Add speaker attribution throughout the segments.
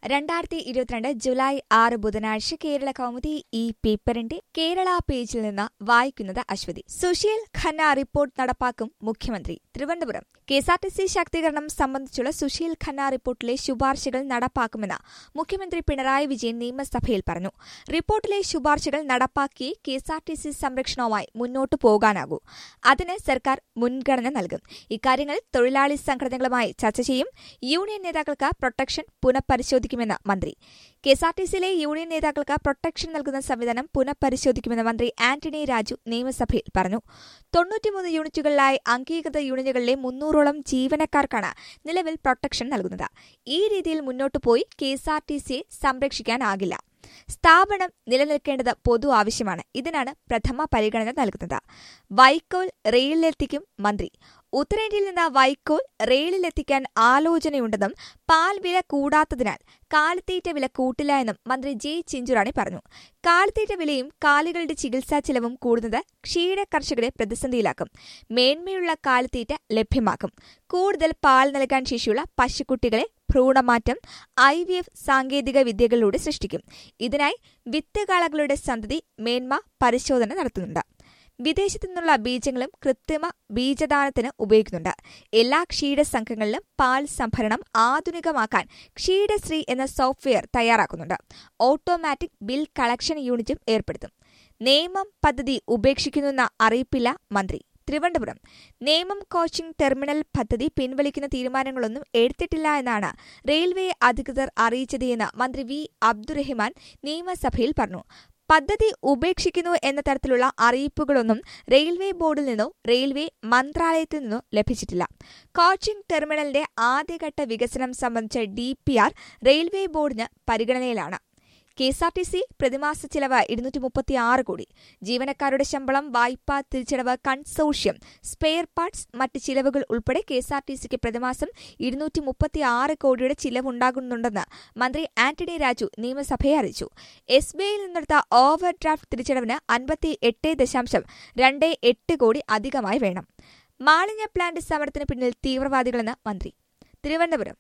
Speaker 1: രണ്ടായിരത്തി ഇരുപത്തിരണ്ട് ജൂലൈ ആറ് ബുധനാഴ്ച കേരള കൗമുദി ഈ പേപ്പറിന്റെ കേരള പേജിൽ നിന്ന് വായിക്കുന്നത് അശ്വതി സുശീൽ ഖന്ന റിപ്പോർട്ട് നടപ്പാക്കും മുഖ്യമന്ത്രി തിരുവനന്തപുരം കെഎസ്ആർടിസി ശാക്തീകരണം സംബന്ധിച്ചുള്ള സുശീൽ ഖന്ന റിപ്പോർട്ടിലെ ശുപാർശകൾ നടപ്പാക്കുമെന്ന് മുഖ്യമന്ത്രി പിണറായി വിജയൻ നിയമസഭയിൽ പറഞ്ഞു റിപ്പോർട്ടിലെ ശുപാർശകൾ നടപ്പാക്കി കെഎസ്ആർടിസി സംരക്ഷണവുമായി മുന്നോട്ടു പോകാനാകൂ അതിന് സർക്കാർ മുൻഗണന നൽകും ഇക്കാര്യങ്ങൾ തൊഴിലാളി സംഘടനകളുമായി ചർച്ച ചെയ്യും യൂണിയൻ നേതാക്കൾക്ക് പ്രൊട്ടക്ഷൻ പുനഃപരിശോധിക്കുമെന്ന് മന്ത്രി കെഎസ്ആർടിസിയിലെ യൂണിയൻ നേതാക്കൾക്ക് പ്രൊട്ടക്ഷൻ നൽകുന്ന സംവിധാനം പുനഃപരിശോധിക്കുമെന്ന് മന്ത്രി ആന്റണി രാജു നിയമസഭയിൽ പറഞ്ഞു തൊണ്ണൂറ്റിമൂന്ന് യൂണിറ്റുകളിലായി അംഗീകൃത യൂണിയനുകളിലെ മുന്നൂറോളം ജീവനക്കാർക്കാണ് നിലവിൽ പ്രൊട്ടക്ഷൻ നൽകുന്നത് ഈ രീതിയിൽ മുന്നോട്ടു പോയി കെഎസ്ആർടിസിയെ സംരക്ഷിക്കാനാകില്ല സ്ഥാപനം നിലനിൽക്കേണ്ടത് പൊതു ആവശ്യമാണ് ഇതിനാണ് പ്രഥമ പരിഗണന നൽകുന്നത് വൈക്കോൽ റെയിലിലെത്തിക്കും മന്ത്രി ഉത്തരേന്ത്യയിൽ നിന്ന് വൈക്കോൽ റെയിലിലെത്തിക്കാൻ ആലോചനയുണ്ടെന്നും പാൽ വില കൂടാത്തതിനാൽ കാലിത്തീറ്റ വില കൂട്ടില്ല എന്നും മന്ത്രി ജെ ചിഞ്ചുറാണി പറഞ്ഞു കാലിത്തീറ്റ വിലയും കാലികളുടെ ചികിത്സാ ചെലവും കൂടുന്നത് ക്ഷീര കർഷകരെ പ്രതിസന്ധിയിലാക്കും മേന്മയുള്ള കാലിത്തീറ്റ ലഭ്യമാക്കും കൂടുതൽ പാൽ നൽകാൻ ശേഷിയുള്ള പശുക്കുട്ടികളെ ഭ്രൂണമാറ്റം ഐ വി എഫ് സാങ്കേതിക വിദ്യകളിലൂടെ സൃഷ്ടിക്കും ഇതിനായി വിത്തുകാളകളുടെ സന്തതി മേന്മ പരിശോധന നടത്തുന്നുണ്ട് വിദേശത്തു നിന്നുള്ള ബീജങ്ങളും കൃത്രിമ ബീജദാനത്തിന് ഉപയോഗിക്കുന്നുണ്ട് എല്ലാ ക്ഷീര സംഘങ്ങളിലും പാൽ സംഭരണം ആധുനികമാക്കാൻ ക്ഷീരശ്രീ എന്ന സോഫ്റ്റ്വെയർ തയ്യാറാക്കുന്നുണ്ട് ഓട്ടോമാറ്റിക് ബിൽ കളക്ഷൻ യൂണിറ്റും ഏർപ്പെടുത്തും നിയമം പദ്ധതി ഉപേക്ഷിക്കുന്നുവെന്ന അറിയിപ്പില്ല മന്ത്രി തിരുവനന്തപുരം നേമം കോച്ചിംഗ് ടെർമിനൽ പദ്ധതി പിൻവലിക്കുന്ന തീരുമാനങ്ങളൊന്നും എടുത്തിട്ടില്ല എന്നാണ് റെയിൽവേ അധികൃതർ അറിയിച്ചത് എന്ന് മന്ത്രി വി അബ്ദുറഹിമാൻ നിയമസഭയിൽ പറഞ്ഞു പദ്ധതി ഉപേക്ഷിക്കുന്നു എന്ന തരത്തിലുള്ള അറിയിപ്പുകളൊന്നും റെയിൽവേ ബോർഡിൽ നിന്നോ റെയിൽവേ മന്ത്രാലയത്തിൽ നിന്നോ ലഭിച്ചിട്ടില്ല കോച്ചിംഗ് ടെർമിനലിന്റെ ആദ്യഘട്ട വികസനം സംബന്ധിച്ച ഡി റെയിൽവേ ബോർഡിന് പരിഗണനയിലാണ് കെഎസ്ആർടിസി പ്രതിമാസ ചിലവ് ഇരുന്നൂറ്റി മുപ്പത്തിയാറ് കോടി ജീവനക്കാരുടെ ശമ്പളം വായ്പ തിരിച്ചടവ് കൺസോഷ്യം സ്പെയർ പാർട്സ് മറ്റ് ചിലവുകൾ ഉൾപ്പെടെ കെഎസ്ആർടിസിക്ക് പ്രതിമാസം ഇരുന്നൂറ്റി മുപ്പത്തിയാറ് കോടിയുടെ ചിലവുണ്ടാകുന്നുണ്ടെന്ന് മന്ത്രി ആന്റണി രാജു നിയമസഭയെ അറിയിച്ചു എസ് ബി ഐയിൽ നിന്നെടുത്ത ഓവർ ഡ്രാഫ്റ്റ് തിരിച്ചടവിന് അൻപത്തി എട്ട് ദശാംശം രണ്ട് എട്ട് കോടി അധികമായി വേണം മാലിന്യ പ്ലാന്റ് സമരത്തിന് പിന്നിൽ തീവ്രവാദികളെന്ന് മന്ത്രി തിരുവനന്തപുരം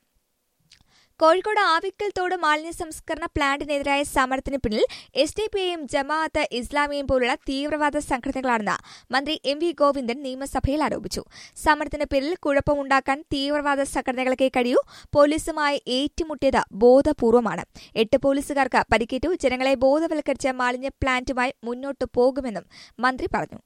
Speaker 1: കോഴിക്കോട് ആവിക്കൽ തോട് മാലിന്യ സംസ്കരണ പ്ലാന്റിനെതിരായ സമരത്തിന് പിന്നിൽ എസ് ഡി പി ഐയും ജമാഅത്ത് ഇസ്ലാമിയും പോലുള്ള തീവ്രവാദ സംഘടനകളാണെന്ന് മന്ത്രി എം വി ഗോവിന്ദൻ നിയമസഭയിൽ ആരോപിച്ചു സമരത്തിന് പേരിൽ കുഴപ്പമുണ്ടാക്കാൻ തീവ്രവാദ സംഘടനകൾക്കേ കഴിയൂ പോലീസുമായി ഏറ്റുമുട്ടിയത് ബോധപൂർവമാണ് എട്ട് പോലീസുകാർക്ക് പരിക്കേറ്റു ജനങ്ങളെ ബോധവൽക്കരിച്ച മാലിന്യ പ്ലാന്റുമായി മുന്നോട്ടു പോകുമെന്നും മന്ത്രി പറഞ്ഞു